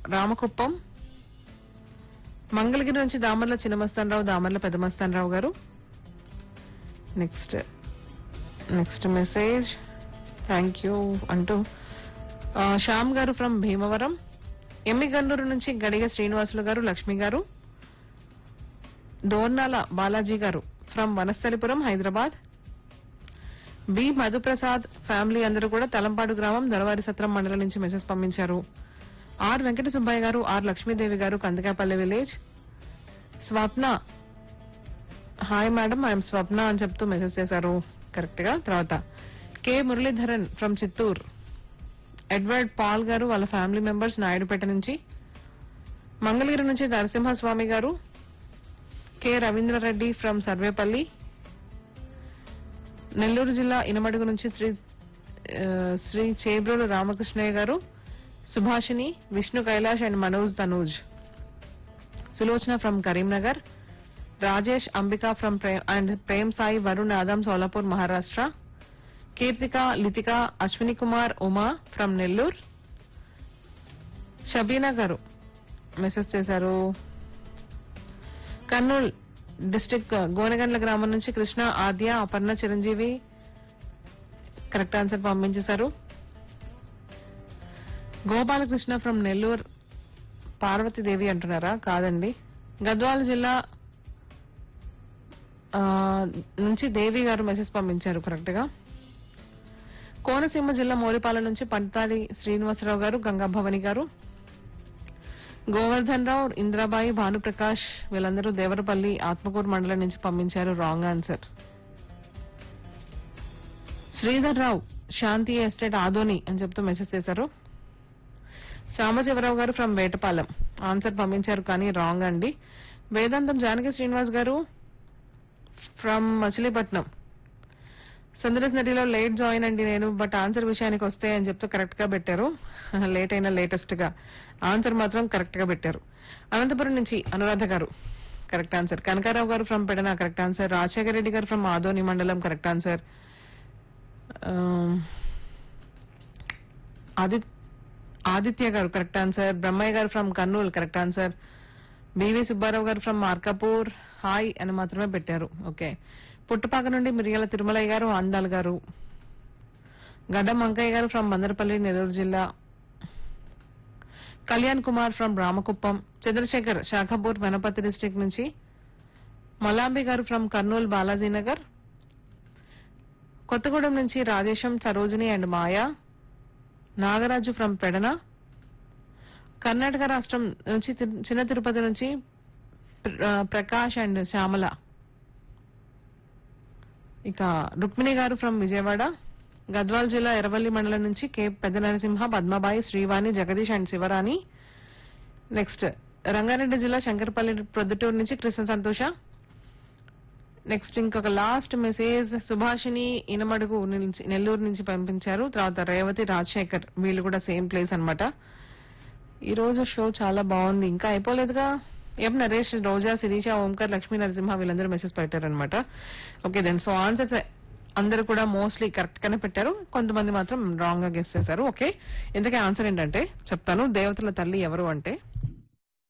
రామకుప్పం మంగళగిరి నుంచి దామర్ల చిన్నమస్తానరావు దామర్ల పెద్దమస్తానరావు గారు next next message thank you అంటూ ఆ, శ్యామ్ గారు ఫ్రమ్ భీమవరం ఎమ్మి గన్నూరు నుంచి గడిగ శ్రీనివాసులు గారు లక్ష్మి గారు దోర్నాల బాలాజీ గారు from Vanasthalipuram Hyderabad B Madhuprasad family అందరూ కూడా తలంపాడు గ్రామం దొరవారి సత్రం మండలం నుంచి మెసేజ్ పంపించారు ఆర్ వెంకట సుబ్బయ్య గారు ఆర్ లక్ష్మీదేవి గారు Kandakapalli village Swapna hi madam I'm Swapna అని చెప్తూ మెసేజ్ చేశారు కరెక్ట్ గా తర్వాత K Muralidharan from Chittoor Edward Paul గారు వాళ్ళ ఫ్యామిలీ మెంబర్స్ నాయుడుపేట నుంచి మంగళగిరి నుంచి నరసింహస్వామి గారు కె రవీంద్రారెడ్డి ఫ్రమ్ సర్వేపల్లి నెల్లూరు జిల్లా ఇనమడుగు నుంచి శ్రీ ఆ, శ్రీ చేబ్రోలు రామకృష్ణయ్య గారు Subhashini Vishnu Kailash and Manoj Tanuj Sulochana from Karimnagar Rajesh Ambika from and Prem Sai Varun Adam Solapur Maharashtra Keerthika Lithika Ashwini Kumar Uma from Nellore Shabeena గారు మెసేజ్ చేశారు కర్నూల్ డిస్టిక్ గోనగండ్ల గ్రామం నుంచి కృష్ణ ఆద్య అపర్ణ చిరంజీవి కరెక్ట్ ఆన్సర్ పంపించేశారు గోపాలకృష్ణ ఫ్రమ్ నెల్లూరు పార్వతీదేవి అంటున్నారా కాదండి గద్వాల జిల్లా ఆ, నుంచి దేవి గారు మెసేజ్ పంపించారు కరెక్ట్ గా కోనసీమ జిల్లా మోరిపాలెం నుంచి పంతాడి శ్రీనివాసరావు గారు గంగా భవని గారు గోవర్ధన్ రావు ఇంద్రాబాయి భానుప్రకాష్ వీళ్ళందరూ దేవరపల్లి ఆత్మకూరు మండలం నుంచి పంపించారు wrong answer Sridhar Rao Shanti estate Adoni అని చెప్తూ మెసేజ్ చేశారు సాంబశివరావు గారు ఫ్రమ్ వేటపాలెం ఆన్సర్ పంపించారు కానీ రాంగ్ అండి వేదాంతం జానకి శ్రీనివాస్ గారు ఫ్రమ్ మచిలీపట్నం సందరస్ నదిలో లేట్ జాయిన్ అండి నేను బట్ ఆన్సర్ విషయానికి వస్తే అని చెప్తూ కరెక్ట్ గా పెట్టారు లేట్ అయినా లేటెస్ట్ గా ఆన్సర్ మాత్రం కరెక్ట్ గా పెట్టారు అనంతపురం నుంచి అనురాధ గారు కరెక్ట్ ఆన్సర్ కనకారావు గారు from Pedana correct answer Rajasekhara Reddy గారు ఫ్రమ్ ఆదోని మండలం కరెక్ట్ ఆన్సర్ ఆది ఆదిత్య గారు కరెక్ట్ ఆన్సర్ బ్రహ్మయ్య గారు from Kurnool correct answer B V Subbarao గారు ఫ్రమ్ మార్కాపూర్ హాయ్ అని మాత్రమే పెట్టారు ఓకే పుట్టుపాక నుండి మిరియాల తిరుమలయ్య గారు అందాల్ గారు గడ్డం అంకయ్య గారు ఫ్రమ్ మందరపల్లి నెల్లూరు జిల్లా కళ్యాణ్ కుమార్ ఫ్రమ్ రామకుప్పం చంద్రశేఖర్ శాఖపూర్ వనపర్తి డిస్ట్రిక్ట్ నుంచి మలాంబి గారు ఫ్రమ్ కర్నూలు బాలాజీనగర్ కొత్తగూడెం నుంచి రాజేశం సరోజిని అండ్ మాయా నాగరాజు ఫ్రమ్ పెడన కర్ణాటక రాష్ట్రం నుంచి తి- చిన్న తిరుపతి నుంచి ప్ర- ఆ, ప్రకాష్ అండ్ శ్యామల ఇక రుక్మిణి గారు ఫ్రమ్ విజయవాడ గద్వాల్ జిల్లా ఎర్రవల్లి మండలం నుంచి K Pedda Narasimha Padmabai Srivani Jagadish and Sivarani next Rangareddy జిల్లా శంకరపల్లి ప్రొద్దుటూరు నుంచి కృష్ణ సంతోష నెక్స్ట్ ఇంకొక లాస్ట్ మెసేజ్ సుభాషిని ఇనమడుగు నుంచి నెల్లూరు నుంచి పంపించారు తర్వాత రేవతి రాజశేఖర్ వీళ్ళు కూడా సేమ్ ప్లేస్ అన్నమాట ఈ రోజు షో చాలా బాగుంది ఇంకా అయిపోలేదుగా ఎం నరేష్ రోజా శిరీష ఓంకర్ లక్ష్మీ నరసింహ వీళ్ళందరూ మెసేజ్ పెట్టారనమాట ఓకే దెన్ సో ఆన్సర్స్ అందరూ కూడా మోస్ట్లీ కరెక్ట్ గానే పెట్టారు కొంతమంది మాత్రం రాంగ్ గా గెస్ చేశారు ఓకే ఇంతకీ ఆన్సర్ ఏంటంటే చెప్తాను దేవతల తల్లి ఎవరు అంటే